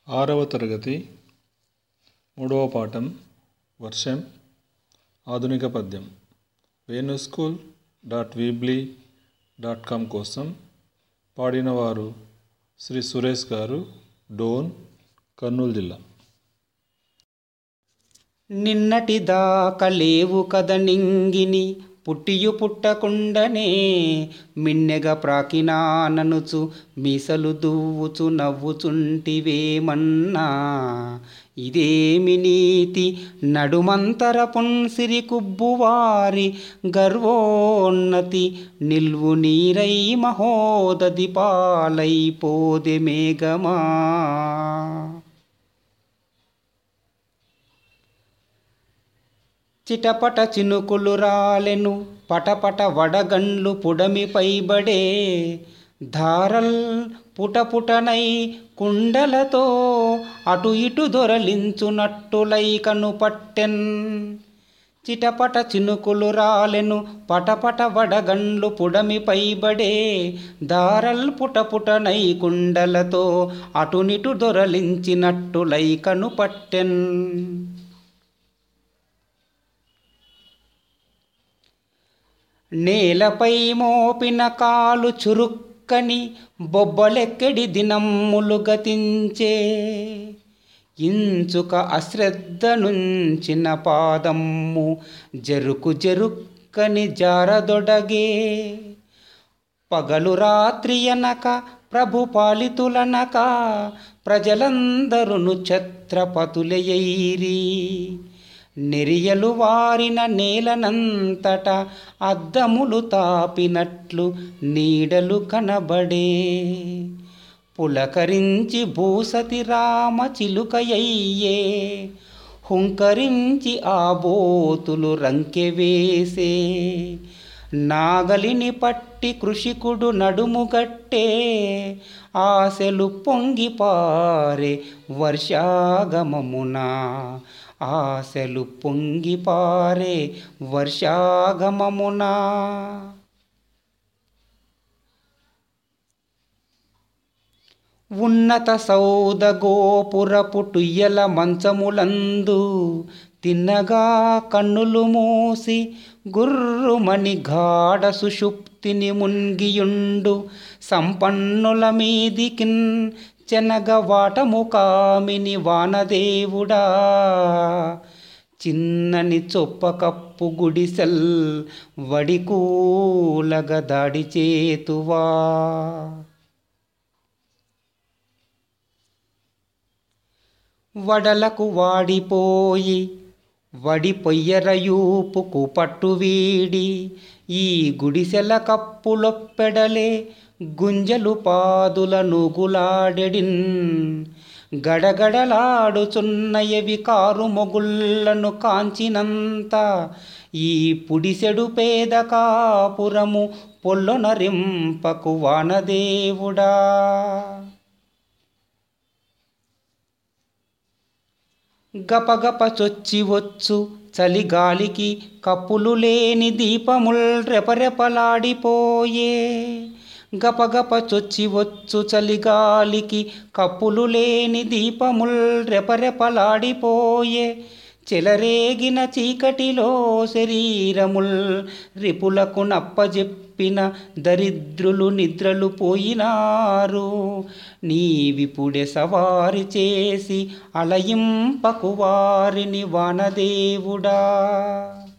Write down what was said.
ఆరవ తరగతి మూడవ పాఠం వర్షం ఆధునిక పద్యం Venu school dot Weebly dot com కోసం పాడినవారు శ్రీ సురేష్ గారు డోన్ కర్నూలు జిల్లా నిన్నటి దాకా లేవు కద నింగిని పుట్టియు పుట్టకుండనే మిన్నెగ ప్రాకినాననుచు మీసలు దువ్వుచు నవ్వుచుంటివేమన్నా ఇదేమి నీతి నడుమంతర పున్సిరి కుబ్బువారి గర్వోన్నతి నిల్వు నీరై మహోదది పాలైపోదె మేఘమా చిటపట చినుకులు రాలెను పటపట వడగండ్లు పుడమిపై బడే ధారల్ పుటపుటనై కుండలతో అటు ఇటు దొరలించునట్టులై కను పట్టెన్ చిటపట చినుకులు రాలెను పటపట వడగండ్లు పుడమిపై బడే దారల్ పుటపుటనై కుండలతో అటునిటు దొరలించినట్టులై కను పట్టెన్ నేలపై మోపిన కాలు చురుక్కని బొబ్బలెక్కడి దినమ్ములు గతించే ఇంచుక అశ్రద్ధ నుంచిన పాదమ్ము జరుకు జరుక్కని జారదొడగే పగలు రాత్రి అనక ప్రభు పాలితులనక ప్రజలందరును ఛత్రపతులయైరి నెరియలు వారిన నేలనంతట అద్దములు తాపినట్లు నీడలు కనబడే పులకరించి భూసతి రామ చిలుకయ్యే హుంకరించి ఆ బోతులు రంకె వేసే నాగలిని పట్టి కృషికుడు నడుముగట్టే ఆశలు పొంగిపారే వర్షాగమమునా ఆశలు పొంగిపారే వర్షాగమమునా ఉన్నత సౌద గోపురపు టుయ్యల మంచములందు తిన్నగా కన్నులు మూసి గుర్రుమణి గాఢ సుషుప్తిని మున్గియుండు సంపన్నుల మీదికిన్ చెనగ వాటము కామిని వానదేవుడా చిన్నని చొప్ప కప్పు గుడిసెల్ వడికూలగ దాడి చేతువా వడలకు వాడిపోయి వడి పొయ్యరయూపుకు పట్టు వీడి ఈ గుడిసెల కప్పులొప్పెడలే గుంజలు పాదుల నూగులాడెడిన్ గడగడలాడుచున్నయవి కారు మొగుళ్లను కాంచినంత ఈ పుడిసెడు పేద కాపురము పొల్లొనరింపకు వానదేవుడా గపగప చొచ్చి వచ్చు చలిగాలికి కప్పులు లేని దీపముల్ రెపరెపలాడిపోయే గపగప చొచ్చి వచ్చు చలిగాలికి కప్పులు లేని దీపముల్ రెపరెపలాడిపోయే చెలరేగిన చీకటిలో శరీరముల్ రిపులకు నప్పజెప్పిన దరిద్రులు నిద్రలు పోయినారు నీవిపుడే సవారి చేసి అలయింపకు వారిని వానదేవుడా